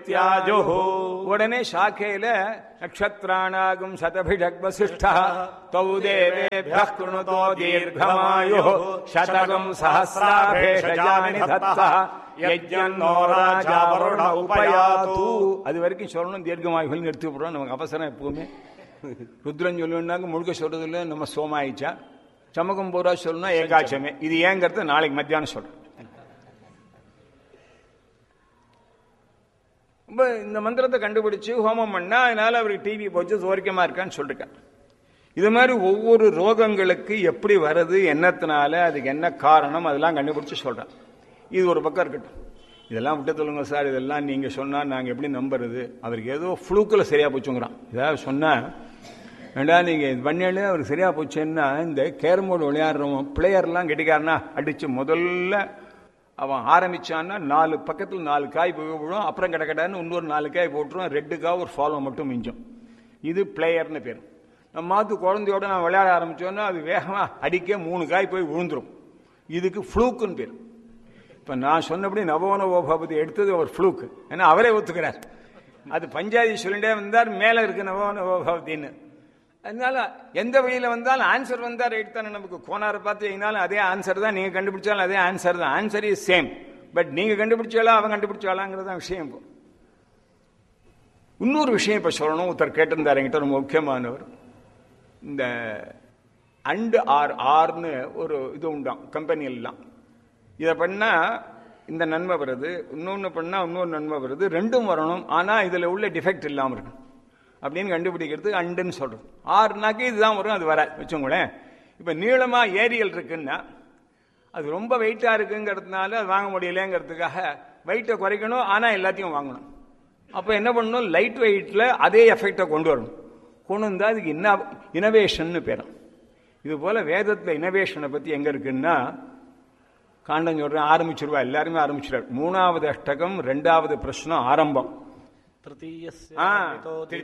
தியாஜுஹு உடனே சாக்கையில நக்ஷத்ராணாகும் சதபிஷக்வசிஷ்டா தௌ தேவேபியः கிருணுதோ தீர்க்கமாயுः சதகம் சஹசிராபேஷஜானி தத்தः யஜ்ஞன்னோ ராஜா வருண உபயாது அது வரைக்கும் சொல்லணும் தீர்க்கமாயுகள் எடுத்து போடுறோம் நமக்கு அவசரம் எப்பவுமே ருத்ரன் சொல்லணும்னாக்க முழுக்க சொல்றது இல்லை நம்ம சோமாயிச்சா சமகம் பூரா சொல்லணும் ஏகாட்சமே இது ஏங்கிறது நாளைக்கு மத்தியானம் சொல்றேன் ரொம்ப இந்த மந்திரத்தை கண்டுபிடிச்சு ஹோமம் பண்ணா அதனால அவருக்கு டிவி போச்சு சோரிக்கமா இருக்கான்னு சொல்லிருக்கான் இது மாதிரி ஒவ்வொரு ரோகங்களுக்கு எப்படி வருது என்னத்தினால அதுக்கு என்ன காரணம் அதெல்லாம் கண்டுபிடிச்சு சொல்றேன் இது ஒரு பக்கம் இருக்கட்டும் இதெல்லாம் விட்டு சொல்லுங்க சார் இதெல்லாம் நீங்க சொன்னா நாங்க எப்படி நம்புறது அவருக்கு ஏதோ ஃப்ளூக்கில் சரியா போச்சுங்கிறான் ஏதாவது சொன்னா வேண்டா நீங்க இது பண்ணாலே அவருக்கு சரியா போச்சுன்னா இந்த கேரம் போர்டு விளையாடுறவன் பிளேயர்லாம் கெட்டிக்காரனா அடிச்சு முதல்ல அவன் ஆரம்பிச்சான்னா நாலு பக்கத்தில் நாலு காய் போய் விழும் அப்புறம் கிட கிடன்னு இன்னொரு நாலு காய் போட்டுருவான் ரெட்டுக்காக ஒரு ஃபாலோ மட்டும் மிஞ்சும் இது பிளேயர்னு பேர் நம்ம மாத்து குழந்தையோட நான் விளையாட ஆரம்பிச்சோன்னா அது வேகமா அடிக்க மூணு காய் போய் விழுந்துரும் இதுக்கு ஃப்ளூக்குன்னு பேர் இப்ப நான் சொன்னபடி நவோன ஓபாபதி எடுத்தது ஒரு ஃப்ளூக்கு ஏன்னா அவரே ஒத்துக்கிறார் அது பஞ்சாதி சொல்லிட்டே வந்தார் மேல இருக்கு நவோன ஓபாபதின்னு அதனால எந்த வழியில வந்தாலும் ஆன்சர் வந்தா ரைட் தானே நமக்கு கோனாரை பார்த்து எங்கனாலும் அதே ஆன்சர் தான் நீங்க கண்டுபிடிச்சாலும் அதே ஆன்சர் தான் ஆன்சர் இஸ் சேம் பட் நீங்க கண்டுபிடிச்சாலா அவன் கண்டுபிடிச்சாலாங்கிறது தான் விஷயம் இப்போ இன்னொரு விஷயம் இப்ப சொல்லணும் ஒருத்தர் கேட்டிருந்தார் என்கிட்ட ரொம்ப முக்கியமானவர் இந்த அண்டு ஆர் ஆர்னு ஒரு இது உண்டாம் கம்பெனி எல்லாம் இதை பண்ணா இந்த நன்மை வருது இன்னொன்று பண்ணா இன்னொரு நன்மை வருது ரெண்டும் வரணும் ஆனா இதுல உள்ள டிஃபெக்ட் இல்லாமல் இருக்கணும் அப்படின்னு கண்டுபிடிக்கிறது அண்டுன்னு சொல்றோம் ஆறுனாக்கி இதுதான் வரும் அது வராது வச்சுங்களேன் இப்ப நீளமா ஏரியல் இருக்குன்னா அது ரொம்ப வெயிட்டா இருக்குங்கிறதுனால அது வாங்க முடியலங்கிறதுக்காக வெயிட்டை குறைக்கணும் ஆனா எல்லாத்தையும் வாங்கணும் அப்ப என்ன பண்ணணும் லைட் வெயிட்ல அதே எஃபெக்டை கொண்டு வரணும் கொண்டு வந்தா அதுக்கு இன்ன இனோவேஷன் பேரும் இது போல வேதத்துல இனோவேஷனை பத்தி எங்க இருக்குன்னா காண்டம் சொல்றேன் ஆரம்பிச்சிருவா எல்லாருமே ஆரம்பிச்சிருவார் மூணாவது அஷ்டகம் ரெண்டாவது பிரச்சனம் ஆரம்பம் तृतीयस्य ஆ, मितो